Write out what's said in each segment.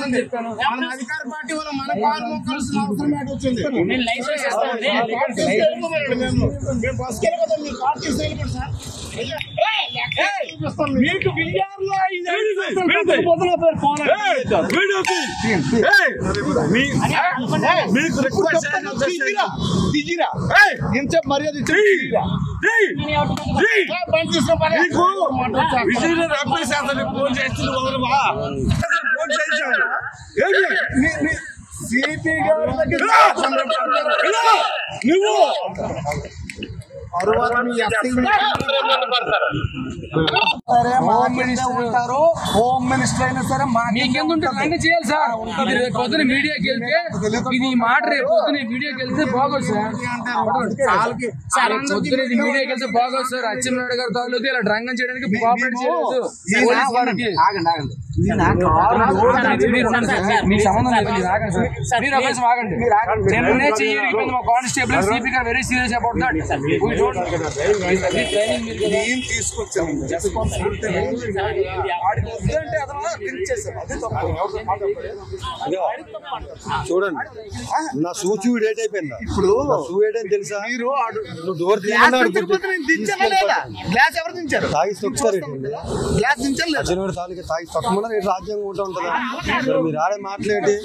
వచ్చింది మన అధికార పార్టీ వల్ల మన కాలు మొక్కాల్సిన అవసరం ఏంటి వచ్చింది నేను లైసెన్స్ ఇస్తానండి కార్డు తీసుకు వెళ్ళిపోమనండి మేము. మేము బస్సుకి వెళ్ళిపోతాం, మీ కార్డు తీసుకు వెళ్ళిపోండి సార్. అయ్యా, లెక్క చూపిస్తాం మీకు. మీకు బిల్లార్లో ఐదు ఐదు సంవత్సరాలు పొద్దున పేరు ఫోన్ వీడియోకి మీకు రిక్వెస్ట్ దిగిరా. ఇంతసేపు మర్యాద ఇచ్చి దిగిరా. మీకు ఆ, బండి తీసుకో పని. విజయనగరం రబ్బర్ శాతం ఫోన్ చేస్తుంది వదలవా ఫోన్ చేయించాడు ఏంటి మీ- మీ సిపి గారి దగ్గర ఇలా! ఇలా! నువ్వు తరువాత మీ ఎస్ఐ సరే హోమ్ మినిస్టర్ ఉంటారు హోమ్ మినిస్టర్ అయినా సరే మా మీకెంత ఉంటుంది అన్ని చేయాలి సార్ ఇది రేపు పొద్దున మీడియాకి వెళ్తే ఇది ఈ మాట రేపు పొద్దున మీడియాకి వెళ్తే బాగోదు సార్ సార్ రేపు పొద్దున ఇది మీడియాకి వెళ్తే బాగోదు సార్ అచ్చెన్నాయుడు గారు తాలూకు ఇలా డ్రంగం చేయడానికి కోఆపరేట్ చేయలేదు పోలీస్ వారికి ఆగండి ఆగండి ఇది నా కారు. మీరు ఉండండి సార్. మీకు సంబంధం లేదు మీరు ఆగండి సార్ మీరు ఒక నిమిషం ఆగండి నిన్నే చెయ్యి ఇరిగిపోయింది మా కానిస్టేబుల్ సిపి గారు very serious about that training మీరు కదా. నేను తీసుకొచ్చాను వాడికి వద్దంటే అతను లింక్ చేశారు అది తప్పు చూడండి నా సూచి డేట్ అయిపోయిందా ఇప్పుడు నా సూ డేట్ అని తెలుసా మీరు ఆడు- నువ్వు డోర్ గ్లాస్ తీయమన్నాడు దించకపోతే నేను దించానా లేదా గ్లాస్ ఎవరు దించారు తాగి తొక్కుతారు గ్లాస్ దించాను లేదా అర్జునుడు తాలికి తాగి తొక్కమన్నారు ఇటు రాజ్యాంగం ఉంటా ఉంటుందా మరి మీరు ఆడే మాట్లాడి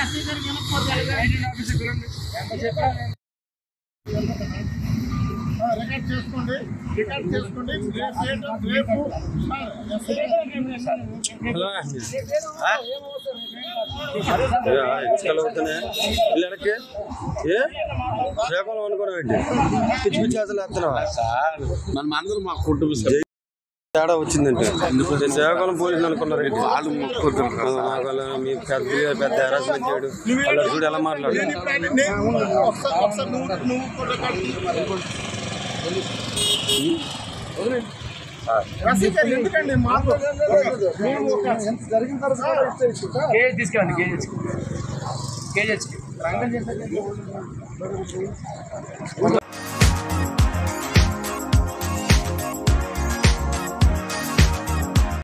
రికార్డ్ చేసుకోండి రికార్డ్ చేసుకోండి రేపు ఏంటో- రేపు ఇసుకలు అవుతున్నాయి ఇల్లు వెనక్కి ఏ శ్రీకాకుళం అనుకున్నావు ఏంటి పిచ్చి పిచ్చి అసలు వేస్తున్నావా మనం అందరం మా కుటుంబ తేడా వచ్చిందంటే నేను శ్రీకాకుళం పోలీసులు అనుకున్నారు ఏంటి వాళ్ళు మొక్కుతారు ఆ, నాకు వాళ్ళ మీ పెద్ద పెద్ద హెరాస్మెంట్ చేయడు వాళ్ళ చూడు ఎలా మాట్లాడు నేను ఇప్పుడు ఆయన- నేను ఒకసారి ఒకసారి నువ్వు నువ్వు కూడా రికార్డ్ రసీదు ఎందుకండి మాకు మేము ఒక జరిగిన తర్వాత కేజీ తీసుకెళ్ళండి కేజీ కేజీ రంగం చేస్తే